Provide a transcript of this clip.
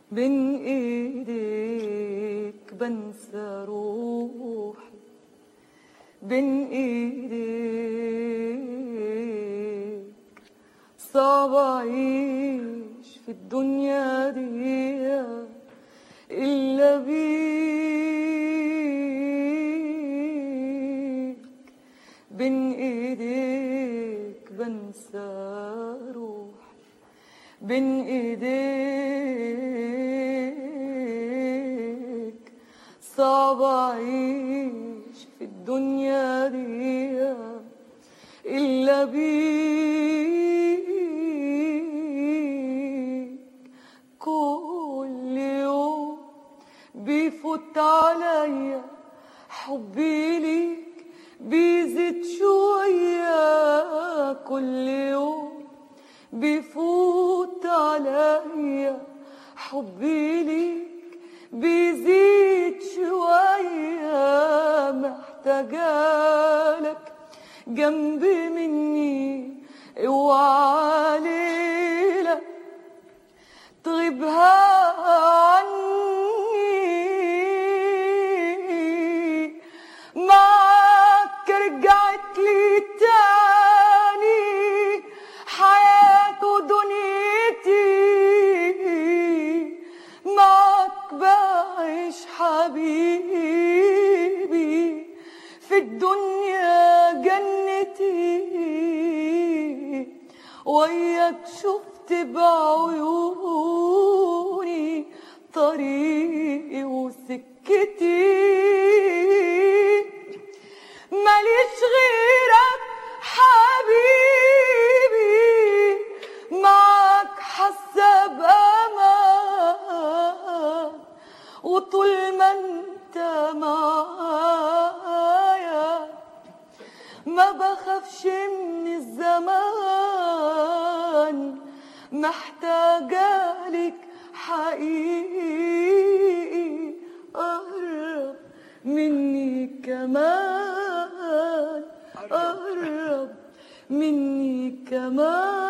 بين ايديك بنسى روحي بين ايديك صعب اعيش في الدنيا دي الا بيك بين ايديك بنسى روحي بين ايديك صعب اعيش في الدنيا دي الا بيك كل يوم بيفوت عليا حبي ليك بيزيد شوية كل يوم بيفوت عليا حبي ليك بيزيد شوية محتاجالك جنبي مني اوعى ليلة تغيبها عني معاك رجعت لي تاني حياة ودنيتي معاك بعيش حبيبي في الدنيا جنتي وياك شفت بعيوني طريقي وسكتي ماليش غيرك حبيبي معاك حاسه بامان وطول ما انت معايا ما بخافش من الزمان محتاجة لك حقيقي قرب مني كمان قرب مني كمان